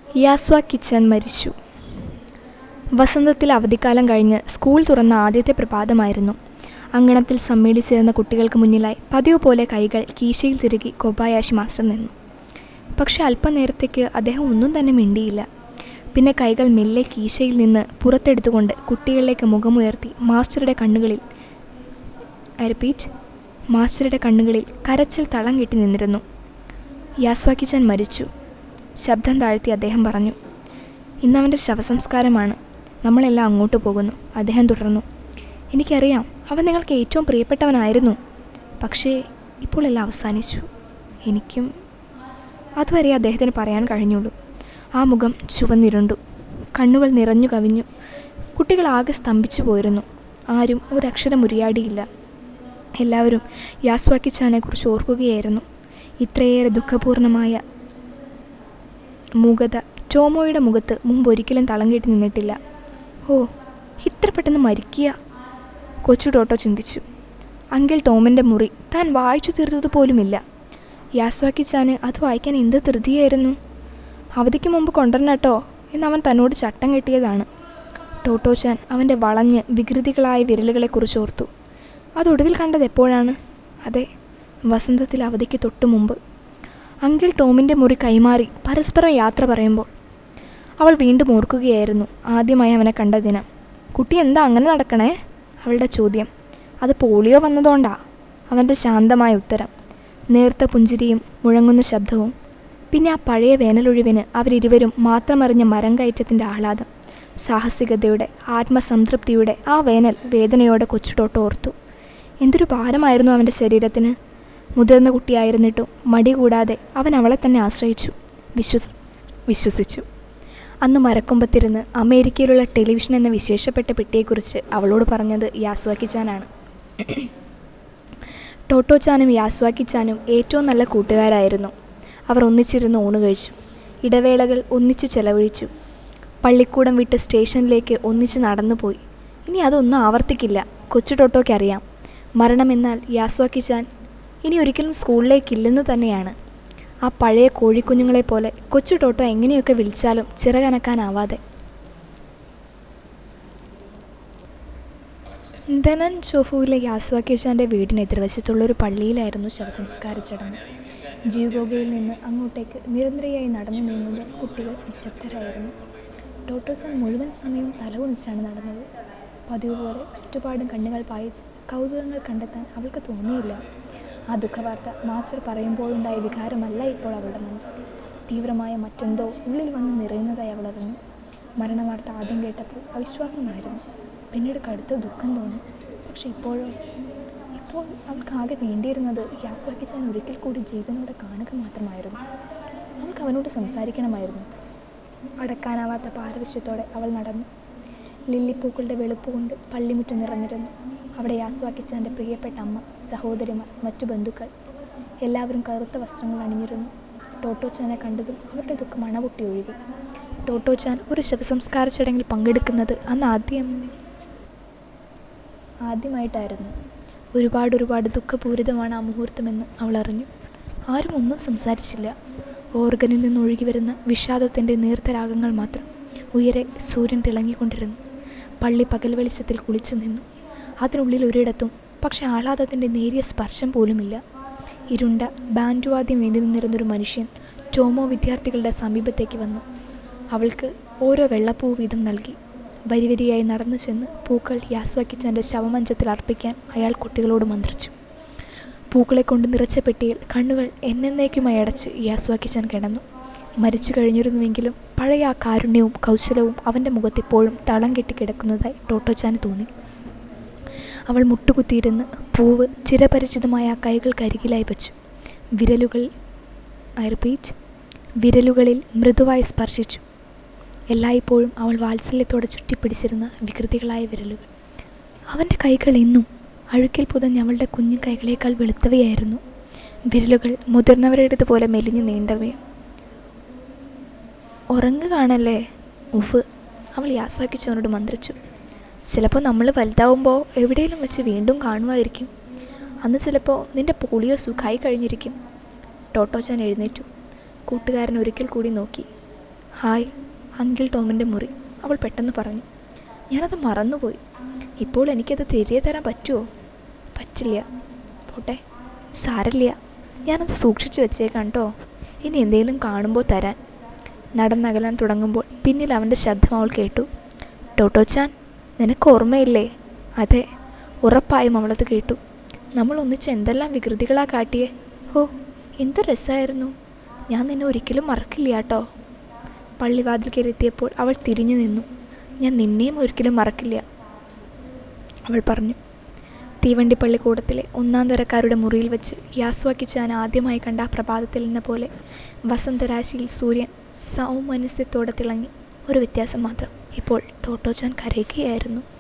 യാസ്വ kitchen മരിച്ചു വസന്തത്തിൽ അവധിക്കാലം കഴിഞ്ഞ് സ്കൂൾ തുറന്ന ആദ്യത്തെ പ്രഭാതമായിരുന്നു അങ്കണത്തിൽ സമ്മേളിച്ചിരുന്ന കുട്ടികൾക്ക് മുന്നിലായി പതിവ് പോലെ കൈകൾ കീശയിൽ തിരുകി കൊബായാഷി മാസ്റ്റർ നിന്നു പക്ഷെ അല്പനേരത്തേക്ക് അദ്ദേഹം ഒന്നും തന്നെ മിണ്ടിയില്ല പിന്നെ കൈകൾ മെല്ലെ കീശയിൽ നിന്ന് പുറത്തെടുത്തുകൊണ്ട് കുട്ടികളിലേക്ക് മുഖമുയർത്തി മാസ്റ്ററുടെ കണ്ണുകളിൽ ഐ റിപ്പീറ്റ് മാസ്റ്ററുടെ കണ്ണുകളിൽ കരച്ചിൽ തളം കെട്ടി നിന്നിരുന്നു യാസ്വാക്കിച്ചാൻ മരിച്ചു ശബ്ദം താഴ്ത്തി അദ്ദേഹം പറഞ്ഞു ഇന്നവൻ്റെ ശവസംസ്കാരമാണ് നമ്മളെല്ലാം അങ്ങോട്ട് പോകുന്നു അദ്ദേഹം തുടർന്നു എനിക്കറിയാം അവൻ നിങ്ങൾക്ക് ഏറ്റവും പ്രിയപ്പെട്ടവനായിരുന്നു പക്ഷേ ഇപ്പോൾ എല്ലാം അവസാനിച്ചു എനിക്കും അതുവരെ അദ്ദേഹത്തിന് പറയാൻ കഴിഞ്ഞുള്ളൂ ആ മുഖം ചുവന്നിരുണ്ടു കണ്ണുകൾ നിറഞ്ഞു കവിഞ്ഞു കുട്ടികൾ ആകെ സ്തംഭിച്ചു പോയിരുന്നു ആരും ഒരക്ഷരം ഉരിയാടിയില്ല എല്ലാവരും യാസ്വാക്കിച്ചാനെക്കുറിച്ച് ഓർക്കുകയായിരുന്നു ഇത്രയേറെ ദുഃഖപൂർണമായ മൂകത ടോമോയുടെ മുഖത്ത് മുമ്പൊരിക്കലും തളം കെട്ടി നിന്നിട്ടില്ല ഓ ഇത്ര പെട്ടെന്ന് മരിക്കുക കൊച്ചു ടോട്ടോ ചിന്തിച്ചു അങ്കിൾ ടോമിൻ്റെ മുറി താൻ വായിച്ചു തീർത്തതുപോലുമില്ല യാസ്വാക്കിച്ചാന് അത് വായിക്കാൻ എന്ത് ധൃതിയായിരുന്നു അവധിക്ക് മുമ്പ് കൊണ്ടുവരണട്ടോ എന്ന് അവൻ തന്നോട് ചട്ടം കെട്ടിയതാണ് ടോട്ടോച്ചാൻ അവൻ്റെ വളഞ്ഞ് വികൃതികളായ വിരലുകളെക്കുറിച്ച് ഓർത്തു അതൊടുവിൽ കണ്ടത് എപ്പോഴാണ് അതെ വസന്തത്തിൽ അവധിക്ക് തൊട്ടു മുമ്പ് അങ്കിൾ ടോമിൻ്റെ മുറി കൈമാറി പരസ്പരം യാത്ര പറയുമ്പോൾ അവൾ വീണ്ടും ഓർക്കുകയായിരുന്നു ആദ്യമായി അവനെ കണ്ട ദിനം കുട്ടി എന്താ അങ്ങനെ നടക്കണേ അവളുടെ ചോദ്യം അത് പോളിയോ വന്നതുകൊണ്ടാ അവൻ്റെ ശാന്തമായ ഉത്തരം നേർത്ത പുഞ്ചിരിയും മുഴങ്ങുന്ന ശബ്ദവും പിന്നെ ആ പഴയ വേനലൊഴിവിന് അവരിരുവരും മാത്രമറിഞ്ഞ മരം കയറ്റത്തിൻ്റെ ആഹ്ലാദം സാഹസികതയുടെ ആത്മസംതൃപ്തിയുടെ ആ വേനൽ വേദനയോടെ കൊച്ചുടോട്ട് ഓർത്തു എന്തൊരു ഭാരമായിരുന്നു അവൻ്റെ ശരീരത്തിന് മുതിർന്ന കുട്ടിയായിരുന്നിട്ടും മടി കൂടാതെ അവൻ അവളെ തന്നെ ആശ്രയിച്ചു വിശ്വസ് വിശ്വസിച്ചു അന്ന് മരക്കൊമ്പത്തിരുന്ന് അമേരിക്കയിലുള്ള ടെലിവിഷൻ എന്ന വിശേഷപ്പെട്ട പെട്ടിയെക്കുറിച്ച് അവളോട് പറഞ്ഞത് യാസ്വാക്കിച്ചാനാണ് ടോട്ടോച്ചാനും യാസ്വാക്കിച്ചാനും ഏറ്റവും നല്ല കൂട്ടുകാരായിരുന്നു അവർ ഒന്നിച്ചിരുന്ന് ഊണ് കഴിച്ചു ഇടവേളകൾ ഒന്നിച്ചു ചെലവഴിച്ചു പള്ളിക്കൂടം വിട്ട് സ്റ്റേഷനിലേക്ക് ഒന്നിച്ച് നടന്നുപോയി ഇനി അതൊന്നും ആവർത്തിക്കില്ല കൊച്ചു ടോട്ടോയ്ക്കറിയാം മരണമെന്നാൽ യാസ്വാക്കിച്ചാൻ ഇനി ഒരിക്കലും സ്കൂളിലേക്കില്ലെന്ന് തന്നെയാണ് ആ പഴയ കോഴിക്കുഞ്ഞുങ്ങളെ പോലെ കൊച്ചു ടോട്ടോ എങ്ങനെയൊക്കെ വിളിച്ചാലും ചിറകനക്കാനാവാതെ ധനൻ ചോഫുവിലെ യാസ്വാക്കിച്ചാൻ്റെ വീടിന് എതിർവശത്തുള്ള ഒരു പള്ളിയിലായിരുന്നു ശവസംസ്കാര ചടങ്ങ് ജീവഗോഗയിൽ നിന്ന് അങ്ങോട്ടേക്ക് നിരന്തരയായി നടന്നു നീങ്ങുന്ന കുട്ടികൾ നിശബ്ദരായിരുന്നു ടോട്ടോസാൻ മുഴുവൻ സമയവും തലകുണിച്ചാണ് നടന്നത് പതിവ് പോലെ ചുറ്റുപാടും കണ്ണുകൾ പായിച്ച് കൗതുകങ്ങൾ കണ്ടെത്താൻ അവൾക്ക് തോന്നിയില്ല ആ ദുഃഖവാർത്ത മാസ്റ്റർ പറയുമ്പോഴുണ്ടായ വികാരമല്ല ഇപ്പോൾ അവളുടെ മനസ്സിൽ തീവ്രമായ മറ്റെന്തോ ഉള്ളിൽ വന്ന് നിറയുന്നതായി അവൾ അറിഞ്ഞു മരണവാർത്ത ആദ്യം കേട്ടപ്പോൾ അവിശ്വാസമായിരുന്നു പിന്നീട് കടുത്ത ദുഃഖം തോന്നി പക്ഷെ ഇപ്പോഴോ ഇപ്പോൾ അവൾക്ക് ആകെ വേണ്ടിയിരുന്നത് യാസ്വാക്കിച്ചാൻ ഒരിക്കൽ കൂടി ജീവനോടെ കാണുക മാത്രമായിരുന്നു അവൾക്ക് അവനോട് സംസാരിക്കണമായിരുന്നു അടക്കാനാവാത്ത പാരവശ്യത്തോടെ അവൾ നടന്നു ലില്ലിപ്പൂക്കളുടെ വെളുപ്പ് കൊണ്ട് പള്ളിമുറ്റം നിറഞ്ഞിരുന്നു അവിടെ യാസ്വാക്കിച്ചാൻ്റെ പ്രിയപ്പെട്ട അമ്മ സഹോദരിമാർ മറ്റു ബന്ധുക്കൾ എല്ലാവരും കറുത്ത വസ്ത്രങ്ങൾ അണിഞ്ഞിരുന്നു ടോട്ടോച്ചാനെ കണ്ടതും അവരുടെ ദുഃഖം അണപൊട്ടി ഒഴുകി ടോട്ടോച്ചാൻ ഒരു ശവസംസ്കാര ചടങ്ങിൽ പങ്കെടുക്കുന്നത് അന്ന് ആദ്യം ആദ്യമായിട്ടായിരുന്നു ഒരുപാട് ഒരുപാട് ദുഃഖപൂരിതമാണ് ആ മുഹൂർത്തമെന്ന് അവൾ അറിഞ്ഞു ആരും ഒന്നും സംസാരിച്ചില്ല ഓർഗനിൽ നിന്ന് ഒഴുകി വരുന്ന വിഷാദത്തിൻ്റെ നേർത്ത രാഗങ്ങൾ മാത്രം ഉയരെ സൂര്യൻ തിളങ്ങിക്കൊണ്ടിരുന്നു പള്ളി പകൽ വെളിച്ചത്തിൽ കുളിച്ചു നിന്നു അതിനുള്ളിൽ ഒരിടത്തും പക്ഷെ ആഹ്ലാദത്തിൻ്റെ നേരിയ സ്പർശം പോലുമില്ല ഇരുണ്ട ബാൻഡ് വാദ്യം വേണ്ടി നിന്നിരുന്നൊരു മനുഷ്യൻ ടോമോ വിദ്യാർത്ഥികളുടെ സമീപത്തേക്ക് വന്നു അവൾക്ക് ഓരോ വെള്ളപ്പൂ വീതം നൽകി വരിവരിയായി നടന്നു ചെന്ന് പൂക്കൾ യാസ്വാക്കിച്ചൻ്റെ ശവമഞ്ചത്തിൽ അർപ്പിക്കാൻ അയാൾ കുട്ടികളോട് മന്ത്രിച്ചു പൂക്കളെ കൊണ്ട് നിറച്ച പെട്ടിയിൽ കണ്ണുകൾ എന്നേക്കുമായി അടച്ച് യാസ്വാക്കിച്ചാൻ കിടന്നു മരിച്ചു കഴിഞ്ഞിരുന്നുവെങ്കിലും പഴയ ആ കാരുണ്യവും കൗശലവും അവൻ്റെ മുഖത്തിപ്പോഴും തളം കെട്ടി കിടക്കുന്നതായി ടോട്ടോച്ചാന് തോന്നി അവൾ മുട്ടുകുത്തിയിരുന്ന് പൂവ് ചിരപരിചിതമായ ആ കൈകൾക്കരികിലായി വച്ചു വിരലുകൾ ഐ റിപ്പീറ്റ് വിരലുകളിൽ മൃദുവായി സ്പർശിച്ചു എല്ലായ്പ്പോഴും അവൾ വാത്സല്യത്തോടെ ചുറ്റിപ്പിടിച്ചിരുന്ന വികൃതികളായ വിരലുകൾ അവൻ്റെ കൈകൾ ഇന്നും അഴുക്കിൽ പുതഞ്ഞ അവളുടെ കുഞ്ഞു കൈകളേക്കാൾ വെളുത്തവയായിരുന്നു വിരലുകൾ മുതിർന്നവരുടേതുപോലെ മെലിഞ്ഞു നീണ്ടവയും ഉറങ്ങുകയാണല്ലേ ഉഫ് അവൾ യാസ്വാക്കിച്ചവനോട് മന്ത്രിച്ചു ചിലപ്പോൾ നമ്മൾ വലുതാവുമ്പോൾ എവിടെയെങ്കിലും വെച്ച് വീണ്ടും കാണുമായിരിക്കും അന്ന് ചിലപ്പോൾ നിന്റെ പോളിയോ സുഖമായി കഴിഞ്ഞിരിക്കും ടോട്ടോച്ചാൻ എഴുന്നേറ്റു കൂട്ടുകാരൻ ഒരിക്കൽ കൂടി നോക്കി ഹായ് അങ്കിൾ ടോമിൻ്റെ മുറി അവൾ പെട്ടെന്ന് പറഞ്ഞു ഞാനത് മറന്നുപോയി ഇപ്പോൾ എനിക്കത് തിരികെ തരാൻ പറ്റുമോ പറ്റില്ല പോട്ടെ സാരമില്ല ഞാനത് സൂക്ഷിച്ചു വെച്ചേക്കാം കേട്ടോ ഇനി എന്തെങ്കിലും കാണുമ്പോൾ തരാൻ നടന്നകലാൻ തുടങ്ങുമ്പോൾ പിന്നിൽ അവൻ്റെ ശബ്ദം അവൾ കേട്ടു ടോട്ടോച്ചാൻ നിനക്ക് ഓർമ്മയില്ലേ അതെ ഉറപ്പായും അവളത് കേട്ടു നമ്മൾ ഒന്നിച്ച് എന്തെല്ലാം വികൃതികളാ കാട്ടിയേ ഓ എന്ത് രസമായിരുന്നു ഞാൻ നിന്നെ ഒരിക്കലും മറക്കില്ല കേട്ടോ പള്ളിവാതിൽ കയറിയെത്തിയപ്പോൾ അവൾ തിരിഞ്ഞു നിന്നു ഞാൻ നിന്നെയും ഒരിക്കലും മറക്കില്ല അവൾ പറഞ്ഞു തീവണ്ടി പള്ളിക്കൂടത്തിലെ ഒന്നാം തരക്കാരുടെ മുറിയിൽ വെച്ച് യാസ്വാക്കി ഞാൻ ആദ്യമായി കണ്ട ആ പ്രഭാതത്തിൽ എന്ന പോലെ വസന്തരാശിയിൽ സൂര്യൻ സൗമനസ്യത്തോടെ തിളങ്ങി ഒരു വ്യത്യാസം മാത്രം ഇപ്പോൾ ടോട്ടോച്ചാൻ കരയുകയായിരുന്നു